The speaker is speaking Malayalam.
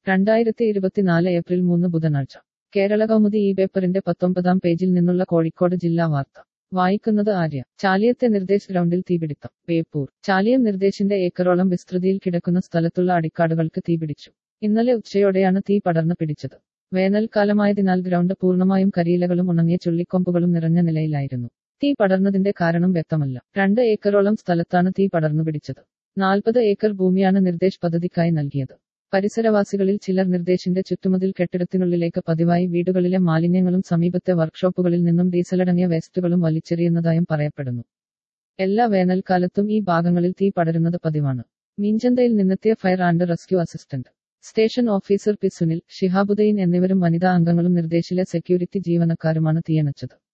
രണ്ടായിരത്തി ഇരുപത്തിനാല് ഏപ്രിൽ മൂന്ന് ബുധനാഴ്ച കേരള കൗമുദി ഈ പേപ്പറിന്റെ പത്തൊമ്പതാം പേജിൽ നിന്നുള്ള കോഴിക്കോട് ജില്ലാ വാർത്ത വായിക്കുന്നത് ആര്യ ചാലിയത്തെ നിർദ്ദേശ് ഗ്രൗണ്ടിൽ തീപിടുത്തം ബേപ്പൂർ ചാലിയം നിർദ്ദേശിന്റെ ഏക്കറോളം വിസ്തൃതിയിൽ കിടക്കുന്ന സ്ഥലത്തുള്ള അടിക്കാടുകൾക്ക് തീപിടിച്ചു ഇന്നലെ ഉച്ചയോടെയാണ് തീ പടർന്നു പിടിച്ചത് വേനൽക്കാലമായതിനാൽ ഗ്രൗണ്ട് പൂർണ്ണമായും കരിയിലകളും ഉണങ്ങിയ ചുള്ളിക്കൊമ്പുകളും നിറഞ്ഞ നിലയിലായിരുന്നു തീ പടർന്നതിന്റെ കാരണം വ്യക്തമല്ല രണ്ട് ഏക്കറോളം സ്ഥലത്താണ് തീ പടർന്നു പിടിച്ചത് നാൽപ്പത് ഏക്കർ ഭൂമിയാണ് നിർദ്ദേശ് പദ്ധതിക്കായി നൽകിയത് പരിസരവാസികളിൽ ചിലർ നിർദ്ദേശിന്റെ ചുറ്റുമതിൽ കെട്ടിടത്തിനുള്ളിലേക്ക് പതിവായി വീടുകളിലെ മാലിന്യങ്ങളും സമീപത്തെ വർക്ക്ഷോപ്പുകളിൽ നിന്നും ഡീസലടങ്ങിയ വേസ്റ്റുകളും വലിച്ചെറിയുന്നതായും പറയപ്പെടുന്നു എല്ലാ വേനൽക്കാലത്തും ഈ ഭാഗങ്ങളിൽ തീ പടരുന്നത് പതിവാണ് മീഞ്ചന്തയിൽ നിന്നെത്തിയ fire and rescue assistant station officer P Sunil Shihabuddin എന്നിവരും വനിതാ അംഗങ്ങളും നിർദ്ദേശിലെ സെക്യൂരിറ്റി ജീവനക്കാരുമാണ് തീയണച്ചത്